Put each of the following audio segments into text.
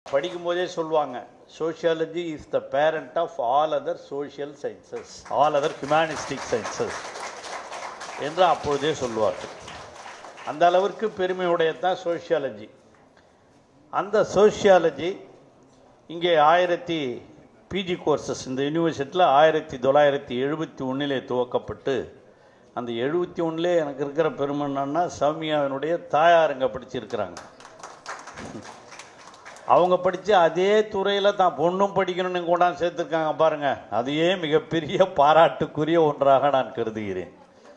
படிக்கும்போதே சொல்லுவாங்க sociology is the parent of all other social sciences all other humanistic sciences என்று அப்பொழுதே சொல்லுவார்கள் அந்த அளவிற்கு பெருமையுடையதான் சோஷியாலஜி அந்த சோஷியாலஜி இங்கே ஆயிரத்தி பிஜி கோர்சஸ் இந்த யூனிவர்சிட்டியில் ஆயிரத்தி தொள்ளாயிரத்தி எழுபத்தி ஒன்றிலே துவக்கப்பட்டு அந்த எழுபத்தி ஒன்றிலே எனக்கு இருக்கிற பெருமை என்னன்னா சௌமியாவினுடைய தாயார் இங்கே படிச்சிருக்கிறாங்க அவங்க படித்து அதே துறையில் தான் பொண்ணும் படிக்கணும்னு கொண்டாந்து சேர்த்துருக்காங்க பாருங்க அதையே மிகப்பெரிய பாராட்டுக்குரிய ஒன்றாக நான் கருதுகிறேன்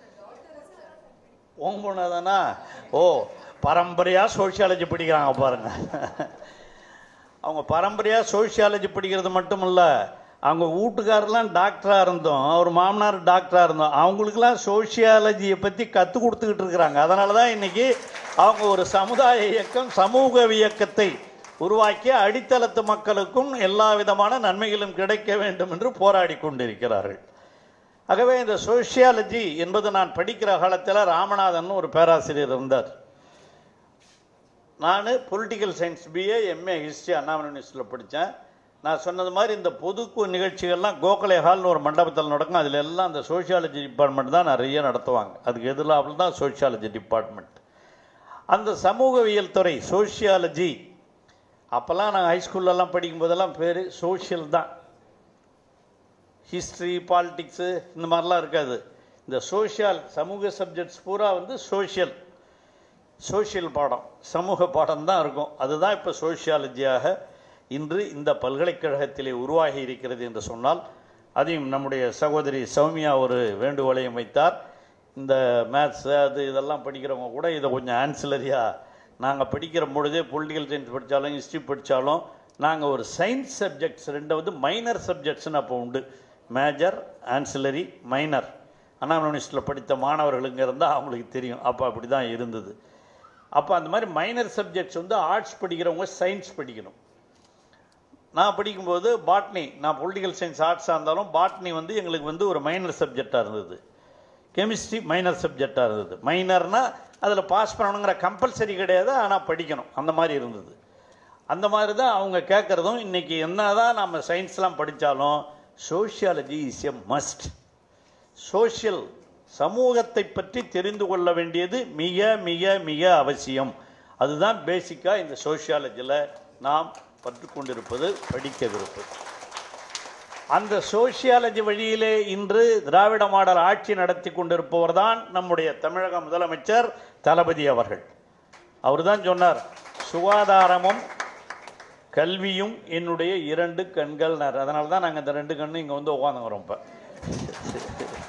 உங்க பொண்ணாதானா ஓ பரம்பரையாக சோஷியாலஜி படிக்கிறாங்க பாருங்க அவங்க பரம்பரையாக சோஷியாலஜி படிக்கிறது மட்டும் இல்லை அவங்க வீட்டுக்காரெல்லாம் டாக்டராக இருந்தோம் அவர் மாமனார் டாக்டராக இருந்தோம் அவங்களுக்கெல்லாம் சோஷியாலஜியை பற்றி கற்றுக் கொடுத்துக்கிட்டு இருக்கிறாங்க அதனால தான் இன்னைக்கு அவங்க ஒரு சமுதாய இயக்கம் சமூக இயக்கத்தை உருவாக்கி அடித்தளத்து மக்களுக்கும் எல்லா விதமான நன்மைகளும் கிடைக்க வேண்டும் என்று போராடி கொண்டிருக்கிறார்கள் ஆகவே இந்த சோஷியாலஜி என்பது நான் படிக்கிற காலத்தில் ராமநாதன் ஒரு பேராசிரியர் இருந்தார் நான் political science BA MA history Annamalai யூனிவர்சிட்டியில் படித்தேன் நான் சொன்னது மாதிரி இந்த பொதுக்கு நிகழ்ச்சிகள்லாம் கோகலே ஹால்னு ஒரு மண்டபத்தில் நடக்கும் அதில் எல்லாம் அந்த சோஷியாலஜி டிபார்ட்மெண்ட் தான் நிறைய நடத்துவாங்க அதுக்கு எதிராக தான் சோஷியாலஜி டிபார்ட்மெண்ட் அந்த சமூகவியல் துறை சோஷியாலஜி அப்போல்லாம் நான் ஹைஸ்கூல்லலாம் படிக்கும்போதெல்லாம் பேர் சோஷியல் தான் ஹிஸ்ட்ரி பாலிட்டிக்ஸு இந்த மாதிரிலாம் இருக்காது இந்த சோஷியல் சமூக சப்ஜெக்ட்ஸ் பூரா வந்து சோஷியல் சோஷியல் பாடம் சமூக பாடம் தான் இருக்கும் அதுதான் இப்போ சோஷியாலஜியாக இன்று இந்த பல்கலைக்கழகத்திலே உருவாகி இருக்கிறது என்று சொன்னால் அதையும் நம்முடைய சகோதரி சௌமியா ஒரு வேண்டுகோளையும் வைத்தார் இந்த மேத்ஸ் அது இதெல்லாம் படிக்கிறவங்க கூட இதை கொஞ்சம் ஆன்சிலரியாக நாங்கள் படிக்கிற பொழுதே பொலிட்டிக்கல் சயின்ஸ் படித்தாலும் ஹிஸ்ட்ரி படித்தாலும் நாங்கள் ஒரு சயின்ஸ் சப்ஜெக்ட்ஸ் ரெண்டு வந்து மைனர் சப்ஜெக்ட்ஸ்னு அப்போ உண்டு மேஜர் ஆன்சிலரி மைனர் அண்ணாமலை யூனிவர்சிட்டியில் படித்த மாணவர்களுங்க இருந்தால் அவங்களுக்கு தெரியும் அப்போ அப்படி தான் இருந்தது அப்போ அந்த மாதிரி மைனர் சப்ஜெக்ட்ஸ் வந்து ஆர்ட்ஸ் படிக்கிறவங்க சயின்ஸ் படிக்கணும் நான் படிக்கும்போது பாட்னி நான் பொலிட்டிக்கல் சயின்ஸ் ஆர்ட்ஸாக இருந்தாலும் பாட்னி வந்து எங்களுக்கு வந்து ஒரு மைனர் சப்ஜெக்டாக இருந்தது கெமிஸ்ட்ரி மைனர் சப்ஜெக்டாக இருந்தது மைனர்னால் அதில் பாஸ் பண்ணணுங்கிற கம்பல்சரி கிடையாது ஆனால் படிக்கணும் அந்த மாதிரி இருந்தது அந்த மாதிரி தான் அவங்க கேட்குறதும் இன்றைக்கி என்ன தான் நம்ம சயின்ஸ்லாம் படித்தாலும் sociology is a must social சமூகத்தை பற்றி தெரிந்து கொள்ள வேண்டியது மிக மிக மிக அவசியம் அதுதான் பேசிக்காக இந்த சோஷியாலஜியில் நாம் கற்றுக்கொண்டிருப்பது படிக்கவிருப்பது அந்த சோஷியாலஜி வழியிலே இன்று திராவிட மாடல் ஆட்சி நடத்தி கொண்டிருப்பவர் தான் நம்முடைய தமிழக முதலமைச்சர் தளபதி அவர்கள் அவர் தான் சொன்னார் சுகாதாரமும் கல்வியும் என்னுடைய இரண்டு கண்கள் அதனால தான் நாங்கள் இந்த ரெண்டு கண்ணும் இங்கே வந்து உட்காந்துக்கிறோம் இப்போ